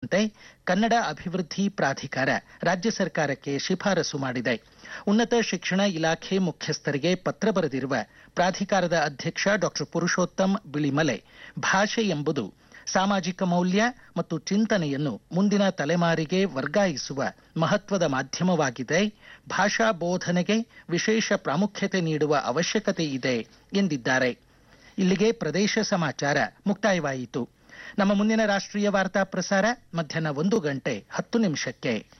ಸೇರಿದಂತೆ ಕನ್ನಡ ಅಭಿವೃದ್ಧಿ ಪ್ರಾಧಿಕಾರ ರಾಜ್ಯ ಸರ್ಕಾರಕ್ಕೆ ಶಿಫಾರಸು ಮಾಡಿದೆ ಉನ್ನತ ಶಿಕ್ಷಣ ಇಲಾಖೆ ಮುಖ್ಯಸ್ಥರಿಗೆ ಪತ್ರ ಬರೆದಿರುವ ಪ್ರಾಧಿಕಾರದ ಅಧ್ಯಕ್ಷ ಡಾಕ್ಟರ್ ಪುರುಷೋತ್ತಮ್ ಬಿಳಿಮಲೆ ಭಾಷೆ ಎಂಬುದು ಸಾಮಾಜಿಕ ಮೌಲ್ಯ ಮತ್ತು ಚಿಂತನೆಯನ್ನು ಮುಂದಿನ ತಲೆಮಾರಿಗೆ ವರ್ಗಾಯಿಸುವ ಮಹತ್ವದ ಮಾಧ್ಯಮವಾಗಿದೆ ಭಾಷಾ ಬೋಧನೆಗೆ ವಿಶೇಷ ಪ್ರಾಮುಖ್ಯತೆ ನೀಡುವ ಅವಶ್ಯಕತೆ ಇದೆ ಎಂದಿದ್ದಾರೆ ಇಲ್ಲಿಗೆ ಪ್ರದೇಶ ಸಮಾಚಾರ ಮುಕ್ತಾಯವಾಯಿತು ನಮ್ಮ ಮುಂದಿನ ರಾಷ್ಟ್ರೀಯ ವಾರ್ತಾ ಪ್ರಸಾರ ಮಧ್ಯಾಹ್ನ ಒಂದು ಗಂಟೆ ಹತ್ತು ನಿಮಿಷಕ್ಕೆ